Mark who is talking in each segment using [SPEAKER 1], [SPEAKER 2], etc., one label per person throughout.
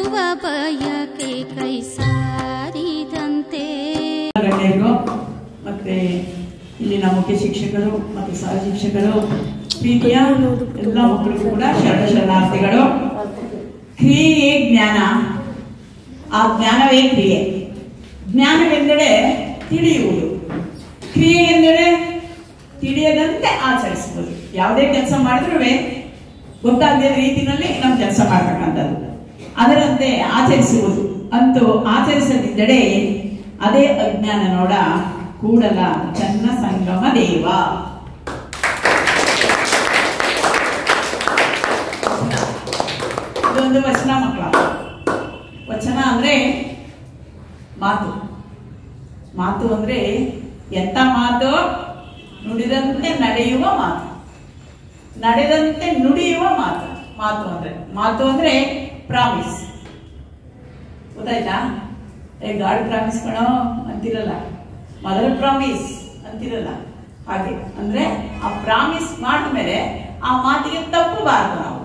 [SPEAKER 1] ಕಾಣುವ ಬಯಕೆ ಕೈ ಸಾರಿದಂತೆ
[SPEAKER 2] ಗಣ್ಯರಿಗೂ ಮತ್ತೆ ಇಲ್ಲಿನ ಮುಖ್ಯ ಶಿಕ್ಷಕರು ಮತ್ತು ಸಹ ಶಿಕ್ಷಕರು ಪ್ರೀತಿಯ ಎಲ್ಲ ಮಕ್ಕಳಿಗೂ ಕೂಡ ಶರಣ ಶರಣಾರ್ಥಿಗಳು ಕ್ರಿಯೆಯೇ ಜ್ಞಾನ ಆ ಜ್ಞಾನವೇ ಕ್ರಿಯೆ ಜ್ಞಾನವೆಂದರೆ ತಿಳಿಯುವುದು ಕ್ರಿಯೆ ಎಂದರೆ ತಿಳಿಯದಂತೆ ಆಚರಿಸುವುದು ಯಾವುದೇ ಕೆಲಸ ಮಾಡಿದ್ರೂ ಗೊತ್ತಾಗದ ರೀತಿಯಲ್ಲಿ ನಾವು ಕೆಲಸ ಮಾಡತಕ್ಕಂಥದ್ದು ಅದರಂತೆ ಆಚರಿಸುವುದು ಅಂತೂ ಆಚರಿಸದಿದ್ದರೆ ಅದೇ ಅಜ್ಞಾನ ನೋಡ ಕೂಡಲ ಚನ್ನ ಸಂಗಮ ದೇವ ಇದೊಂದು ವಚನ ಮಕ್ಕಳ ವಚನ ಅಂದ್ರೆ ಮಾತು ಮಾತು ಅಂದ್ರೆ ಎಂತ ಮಾತು ನುಡಿದಂತೆ ನಡೆಯುವ ಮಾತು ನಡೆದಂತೆ ನುಡಿಯುವ ಮಾತು ಮಾತು ಅಂದ್ರೆ ಮಾತು ಅಂದ್ರೆ ಪ್ರಾಮಿಸ್ ಗೊತ್ತಾಯ್ತಾ ಏ ಗಾಡ್ ಪ್ರಾಮಿಸ್ ಕಣೋ ಅಂತಿರಲ್ಲ ಮದರ್ ಪ್ರಾಮಿಸ್ ಅಂತಿರಲ್ಲ ಹಾಗೆ ಅಂದ್ರೆ ಆ ಪ್ರಾಮಿಸ್ ಮಾಡಿದ್ಮೇಲೆ ಆ ಮಾತಿಗೆ ತಪ್ಪಬಾರದು ನಾವು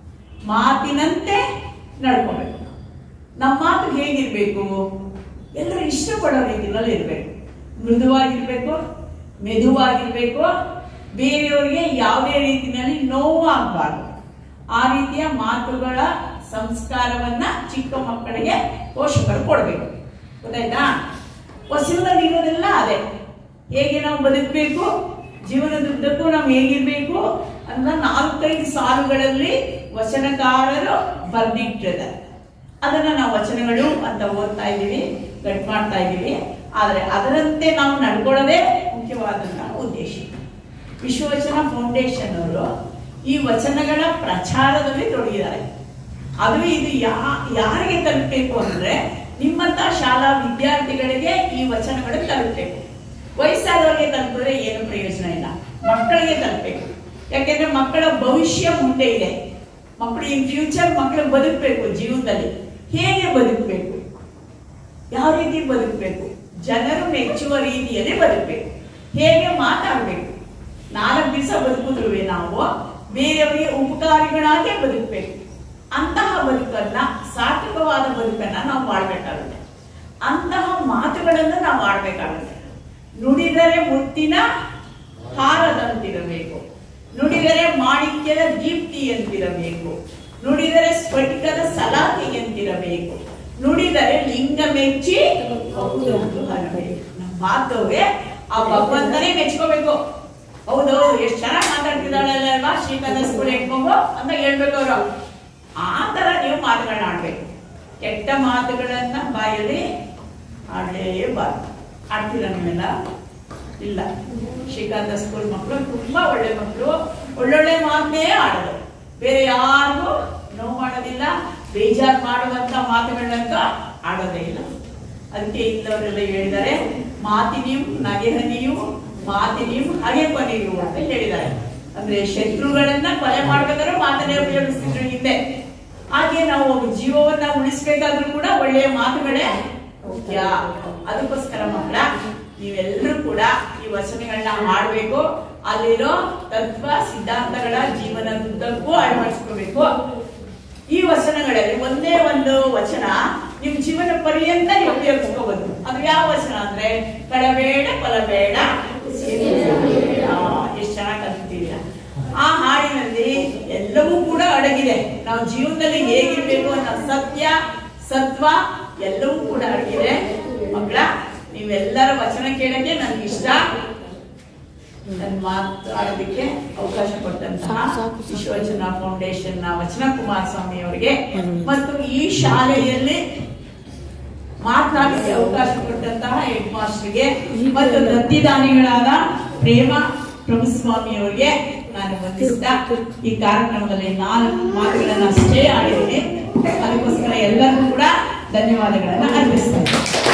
[SPEAKER 2] ಮಾತಿನಂತೆ ನಡ್ಕೋಬೇಕು ನಮ್ಮ ಮಾತು ಹೇಗಿರ್ಬೇಕು ಎಲ್ಲರೂ ಇಷ್ಟಪಡೋ ರೀತಿಯಲ್ಲಿ ಇರಬೇಕು ಮೃದುವಾಗಿರ್ಬೇಕು ಮೆದುವಾಗಿರ್ಬೇಕು ಬೇರೆಯವರಿಗೆ ಯಾವುದೇ ರೀತಿಯಲ್ಲಿ ನೋವು ಆಗಬಾರ್ದು ಆ ರೀತಿಯ ಮಾತುಗಳ ಸಂಸ್ಕಾರವನ್ನ ಚಿಕ್ಕ ಮಕ್ಕಳಿಗೆ ಪೋಷಕರು ಕೊಡಬೇಕು ಗೊತ್ತಾಯ್ತಾ ವಚನದಲ್ಲಿ ಇರೋದೆಲ್ಲ ಅದೇ ಹೇಗೆ ನಾವು ಬದುಕಬೇಕು ಜೀವನದುದ್ದಕ್ಕೂ ನಾವು ಹೇಗಿರ್ಬೇಕು ಅಂತ ನಾಲ್ಕೈದು ಸಾಲುಗಳಲ್ಲಿ ವಚನಕಾರರು ಬರ್ದಿಟ್ಟಿದ್ದಾರೆ ಅದನ್ನ ನಾವು ವಚನಗಳು ಅಂತ ಓದ್ತಾ ಇದ್ದೀವಿ ಕಟ್ ಮಾಡ್ತಾ ಇದ್ದೀವಿ ಆದ್ರೆ ಅದರಂತೆ ನಾವು ನಡ್ಕೊಳ್ಳೋದೇ ಮುಖ್ಯವಾದಂತಹ ಉದ್ದೇಶ ವಿಶ್ವವಚನ ಫೌಂಡೇಶನ್ ಅವರು ಈ ವಚನಗಳ ಪ್ರಚಾರದಲ್ಲಿ ತೊಡಗಿದ್ದಾರೆ ಅದು ಇದು ಯಾ ಯಾರಿಗೆ ತಲುಪಬೇಕು ಅಂದ್ರೆ ನಿಮ್ಮಂತ ಶಾಲಾ ವಿದ್ಯಾರ್ಥಿಗಳಿಗೆ ಈ ವಚನಗಳು ತಲುಪಬೇಕು ವಯಸ್ಸಾದವರಿಗೆ ತಲುಪಿದ್ರೆ ಏನು ಪ್ರಯೋಜನ ಇಲ್ಲ ಮಕ್ಕಳಿಗೆ ತಲುಪಬೇಕು ಯಾಕೆಂದ್ರೆ ಮಕ್ಕಳ ಭವಿಷ್ಯ ಮುಂದೆ ಇದೆ ಮಕ್ಕಳು ಇನ್ ಫ್ಯೂಚರ್ ಮಕ್ಕಳು ಬದುಕಬೇಕು ಜೀವನದಲ್ಲಿ ಹೇಗೆ ಬದುಕಬೇಕು ಯಾವ ರೀತಿ ಬದುಕಬೇಕು ಜನರು ಮೆಚ್ಚುವ ರೀತಿಯಲ್ಲಿ ಬದುಕಬೇಕು ಹೇಗೆ ಮಾತಾಡಬೇಕು ನಾಲ್ಕು ದಿವಸ ಬದುಕಿದ್ರು ನಾವು ಬೇರೆಯವರಿಗೆ ಉಪಕಾರಿಗಳಾಗಿ ಬದುಕಬೇಕು ಅಂತಹ ಬದುಕನ್ನ ಸಾರ್ಥಕವಾದ ಬದುಕನ್ನ ನಾವು ಮಾಡಬೇಕಾಗುತ್ತೆ ಅಂತಹ ಮಾತುಗಳನ್ನು ನಾವು ಆಡ್ಬೇಕಾಗುತ್ತೆ ನುಡಿದರೆ ಮುತ್ತಿನ ಹಾರದಂತಿರಬೇಕು ನುಡಿದರೆ ಮಾಣಿಕ್ಯದ ದೀಪ್ತಿಯಂತಿರಬೇಕು ನುಡಿದರೆ ಸ್ಫಟಿಕದ ಸಲಾಖೆಯಂತಿರಬೇಕು ನುಡಿದರೆ ಲಿಂಗ ಮೆಚ್ಚಿ ಹೌದೌದು ಅನ್ನಬೇಕು ನಮ್ಮ ಮಾತುಗೆ ಆ ಭಗವಂತನೇ ಮೆಚ್ಕೋಬೇಕು ಹೌದು ಎಷ್ಟು ಚೆನ್ನಾಗಿ ಮಾತಾಡ್ತಿದ್ದಾಳಲ್ಲ ಅಲ್ವಾ ಶ್ರೀಕಾಂತ ಸ್ಕೂಲ್ ಇಟ್ಕೊಂಡು ಅಂತ ಹೇಳ್ಬೇಕು ಅವರು ಆ ತರ ನೀವು ಮಾತುಗಳನ್ನ ಆಡ್ಬೇಕು ಕೆಟ್ಟ ಮಾತುಗಳನ್ನ ಬಾಯಲ್ಲಿ ಆಡಲೇಬಾರ್ದು ಆಡ್ತೀರ ನೀವೆಲ್ಲ ಇಲ್ಲ ಶ್ರೀಕಾಂತ ಸ್ಕೂಲ್ ಮಕ್ಕಳು ತುಂಬಾ ಒಳ್ಳೆ ಮಕ್ಕಳು ಒಳ್ಳೊಳ್ಳೆ ಮಾತನ್ನೇ ಆಡೋದು ಬೇರೆ ಯಾರಿಗೂ ನೋವು ಮಾಡೋದಿಲ್ಲ ಬೇಜಾರು ಮಾಡುವಂತ ಮಾತುಗಳಂತ ಆಡೋದೇ ಇಲ್ಲ ಅದಕ್ಕೆ ಇಲ್ಲವರೆಲ್ಲ ಹೇಳಿದ್ದಾರೆ ಮಾತಿನಿಯು ನಗೆಹನಿಯು ಮಾತಿನಿಯು ಹಗೆ ಕೊನೆಯು ಅಂತ ಹೇಳಿದ್ದಾರೆ ಅಂದ್ರೆ ಶತ್ರುಗಳನ್ನ ಕೊಲೆ ಮಾಡ್ಬೇಕಾದ್ರೆ ಮಾತನ್ನೇ ಉಪಯೋಗಿಸ್ತಿದ್ರು ಹಿಂದೆ ಹಾಗೆ ನಾವು ಒಬ್ಬ ಜೀವವನ್ನ ಉಳಿಸ್ಬೇಕಾದ್ರೂ ಕೂಡ ಒಳ್ಳೆಯ ಮಾತುಗಳೇ ಮುಖ್ಯ ಅದಕ್ಕೋಸ್ಕರ ಮಕ್ಕಳ ನೀವೆಲ್ಲರೂ ಕೂಡ ಈ ವಚನಗಳನ್ನ ಹಾಡ್ಬೇಕು ಅಲ್ಲಿರೋ ತತ್ವ ಸಿದ್ಧಾಂತಗಳ ಜೀವನದುದ್ದಕ್ಕೂ ಅಳವಡಿಸ್ಕೋಬೇಕು ಈ ವಚನಗಳಲ್ಲಿ ಒಂದೇ ಒಂದು ವಚನ ನಿಮ್ ಜೀವನ ಪರ್ಯಂತ ನೀವು ಉಪಯೋಗಿಸ್ಕೋಬಹುದು ಅದು ಯಾವ ವಚನ ಅಂದ್ರೆ ಕಳಬೇಡ ಕೊಲಬೇಡ ಎಷ್ಟು ಚೆನ್ನಾಗಿ ಕಲ್ತಿದ್ದೀರಾ ಆ ಹಾಡಿನಲ್ಲಿ ಎಲ್ಲವೂ ಕೂಡ ಅಡಗಿದೆ ನಾವು ಜೀವನದಲ್ಲಿ ಹೇಗಿರ್ಬೇಕು ಅನ್ನೋ ಸತ್ಯ ಸತ್ವ ಎಲ್ಲವೂ ಕೂಡ ಅಡಗಿದೆ ಮಕ್ಕಳ ನೀವೆಲ್ಲರ ವಚನ ಕೇಳಕ್ಕೆ ನನ್ಗೆ ಇಷ್ಟ ನನ್ನ ಮಾತಾಡೋದಕ್ಕೆ ಅವಕಾಶ ಕೊಟ್ಟಂತಹ ವಿಶ್ವವಚನ ಫೌಂಡೇಶನ್ ನ ವಚನ ಕುಮಾರಸ್ವಾಮಿ ಅವರಿಗೆ ಮತ್ತು ಈ ಶಾಲೆಯಲ್ಲಿ ಮಾತನಾಡಲಿಕ್ಕೆ ಅವಕಾಶ ಕೊಟ್ಟಂತಹ ಹೆಡ್ ಮಾಸ್ಟರ್ಗೆ ಮತ್ತು ದತ್ತಿದಾನಿಗಳಾದ ಪ್ರೇಮ ಪ್ರಭುಸ್ವಾಮಿ ಅವರಿಗೆ ನಾನು ವಂದಿಸ್ತಾ ಈ ಕಾರ್ಯಕ್ರಮದಲ್ಲಿ ನಾಲ್ಕು ಮಾತುಗಳನ್ನ ಅಷ್ಟೇ ಆಡಿದ್ದೀನಿ ಅದಕ್ಕೋಸ್ಕರ ಎಲ್ಲರಿಗೂ ಕೂಡ ಧನ್ಯವಾದಗಳನ್ನ ಅರ್ಪಿಸ್ತೇನೆ